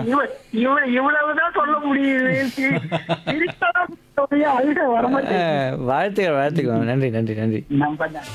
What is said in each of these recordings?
இவ- இவ- இவ்வளவுதான் சொல்ல முடியுது சி- சிரிக்கலாம் சொல்லியே அழுக வரமாட்டேங்குது. அஹ், வாழ்த்துக்கள் வாழ்த்துக்கள் நன்றி நன்றி நன்றி நம்ம தான்.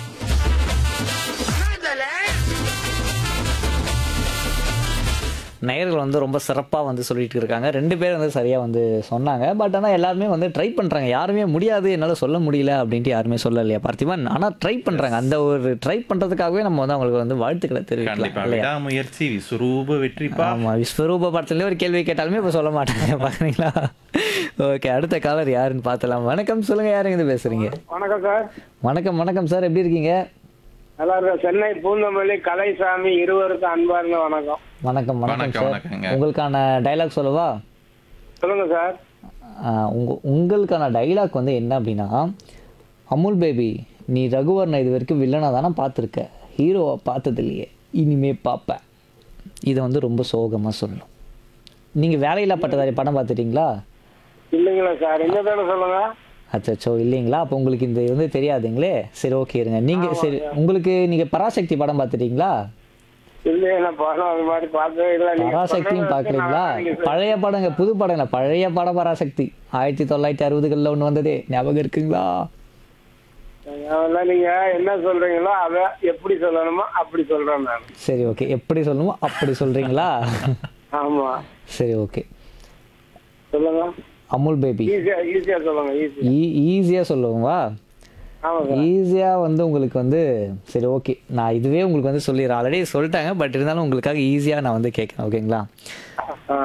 நேயர்கள் வந்து ரொம்ப சிறப்பாக வந்து சொல்லிட்டு இருக்காங்க ரெண்டு பேர் வந்து சரியாக வந்து சொன்னாங்க பட் ஆனால் எல்லாருமே வந்து ட்ரை பண்ணுறாங்க யாருமே முடியாது என்னால் சொல்ல முடியல அப்படின்ட்டு யாருமே சொல்லலையா பார்த்திபன் ஆனால் ட்ரை பண்ணுறாங்க அந்த ஒரு ட்ரை பண்ணுறதுக்காகவே நம்ம வந்து அவங்களுக்கு வந்து வாழ்த்துக்களை தெரிவிக்கலாம் கண்டிப்பா இல்லையா விடாமுயற்சி விஸ்வரூப வெற்றிப்பா ஆமாம் விஸ்வரூப படத்துலேயே ஒரு கேள்வி கேட்டாலுமே இப்போ சொல்ல மாட்டாங்க பார்க்குறீங்களா ஓகே அடுத்த காலர் யாருன்னு பார்த்துலாம் வணக்கம் சொல்லுங்கள் யாருங்க இது பேசுகிறீங்க வணக்கம் சார் வணக்கம் வணக்கம் சார் எப்படி இருக்கீங்க நல்லா இருக்கேன் சென்னை பூந்தமல்லி கலைசாமி இருவருக்கும் அன்பார்ந்த வணக்கம் வணக்கம் வணக்கம் வணக்கம், சார் வணக்கங்க. உங்களுக்கான டைலாக் சொல்லவா சொல்லுங்க சார் ஆஹ் உங்க உங்களுக்கான டைலாக் வந்து என்ன அப்படின்னா அமுல் பேபி நீ ரகுவரனை இது வரைக்கும் வில்லனாக தானே பார்த்துருக்க ஹீரோவை பார்த்தது இல்லையே இனிமே பார்ப்பேன் இதை வந்து ரொம்ப சோகமாக சொல்லணும் நீங்கள் வேலையில்லா பட்டதாரி படம் பார்த்துட்டீங்களா இல்லைங்களா சார் என்ன தானே சொல்லுங்க அச்சோ இல்லைங்களா அப்போ உங்களுக்கு இந்த வந்து தெரியாதுங்களே சரி ஓகே இருங்க நீங்கள் சரி உங்களுக்கு நீங்கள் பராசக்தி படம் பார்த்துட்டீங்களா இல்லையே நான் படம் அது மாதிரி பார்த்ததே இல்லை நீங்க பராசக்தியும் சொல்றது பார்க்குறீங்களா நான் நீங்க சொ- பழைய படங்க புது படங்க பழைய படம் பராசக்தி ஆயிரத்தி தொள்ளாயிரத்தி அறுபதுகளில் ஒன்று வந்ததே ஞாபகம் இருக்குங்களா அதெல்லாம் நீங்க என்ன சொல்றீங்களோ அத எப்படி சொல்லணுமோ அப்படி சொல்றேன் நான் சரி ஓகே எப்படி சொல்லணுமோ அப்படி சொல்றீங்களா ஆமா சரி ஓகே சொல்லுங்க அமுல் பேபி ஈஸியா ஈஸியா சொல்லுங்க ஈஸி ஈஸியாக சொல்லுவோங்களா ஆமா சார் ஈஸியாக வந்து உங்களுக்கு வந்து சரி ஓகே நான் இதுவே உங்களுக்கு வந்து சொல்லிடுறேன் ஆல்ரெடி சொல்லிட்டாங்க பட் இருந்தாலும் உங்களுக்காக ஈஸியாக நான் வந்து கேட்குறேன் ஓகேங்களா ஆ.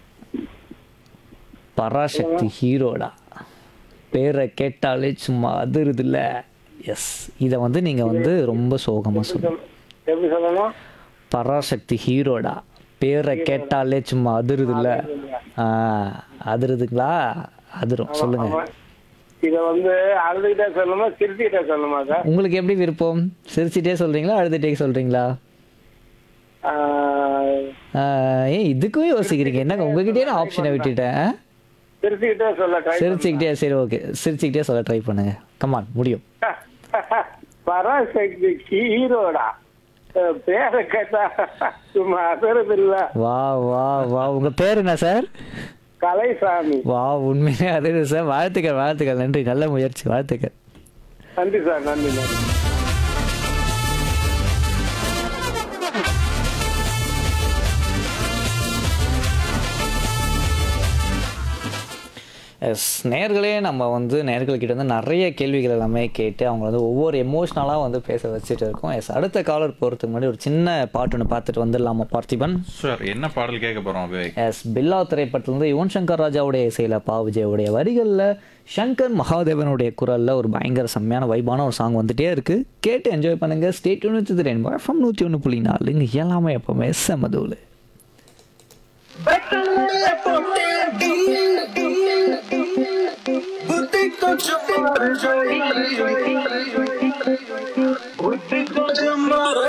பராசக்தி ஹீரோடா பேரை கேட்டாலே சும்மா அதிருதுல்ல எஸ் இதை வந்து நீங்கள் வந்து ரொம்ப சோகமாக சொல்லணும் எப்படி சொல்லணும் பராசக்தி ஹீரோடா பேரை கேட்டாலே சும்மா அதிருதுல்ல ஆ அதிருதுங்களா அதிரும் சொல்லுங்க ஆமா. இத வந்து அழுதுகிட்டே சொல்லணுமா சிரிச்சுக்கிட்டே சொல்லணுமா சார் உங்களுக்கு எப்படி விருப்பம் சிரிச்சிட்டே சொல்றீங்களா அழுதுட்டே சொல்றீங்களா ஆ, ஆ, ஏன் இதுக்கும் யோசிக்கிறீங்க என்னங்க உங்ககிட்டயே நான் ஆப்ஷனை விட்டுட்டேன் ஆ? சிரிச்சுக்கிட்டே சொல்ல ட்ரை சிரிச்சுக்கிட்டே சரி ஓகே சிரிச்சுக்கிட்டே சொல்ல ட்ரை பண்ணுங்க கமான் முடியும் பராசக்தி ஹீரோடா அஹ் பேரை கேட்டா சும்மா அசரது இல்ல வா வா வா உங்க பேர் என்ன சார் கலைசாமி வா உண்மையிலே அது சார் வாழ்த்துக்கள் வாழ்த்துக்கள் நன்றி நல்ல முயற்சி வாழ்த்துக்கள் நன்றி சார் நன்றி நன்றி எஸ் நேர்களே நம்ம வந்து நேர்கள்கிட்ட வந்து நிறைய கேள்விகள் எல்லாமே கேட்டு அவங்க வந்து ஒவ்வொரு எமோஷ்னலாக வந்து பேச வச்சுட்டு இருக்கோம் எஸ் அடுத்த காலர் போகிறதுக்கு முன்னாடி ஒரு சின்ன பாட்டு ஒன்று பார்த்துட்டு வந்துடலாமா பார்த்திபன் சார் என்ன பாடல் கேட்க போறோம் விவேக் எஸ் பில்லா திரைப்படத்துலேருந்து யுவன் சங்கர் ராஜாவுடைய இசையில் பா விஜயோடைய வரிகளில் சங்கர் மகாதேவனுடைய குரலில் ஒரு பயங்கர செம்மையான வைபான ஒரு சாங் வந்துட்டே இருக்குது கேட்டு என்ஜாய் பண்ணுங்கள் ஸ்டேட் யூனிட் ரெயின்போ எஃப்எம் நூற்றி ஒன்று புள்ளி நாலு இங்கே எல்லாமே எப்போவுமே செமதூள் Boutique, don't you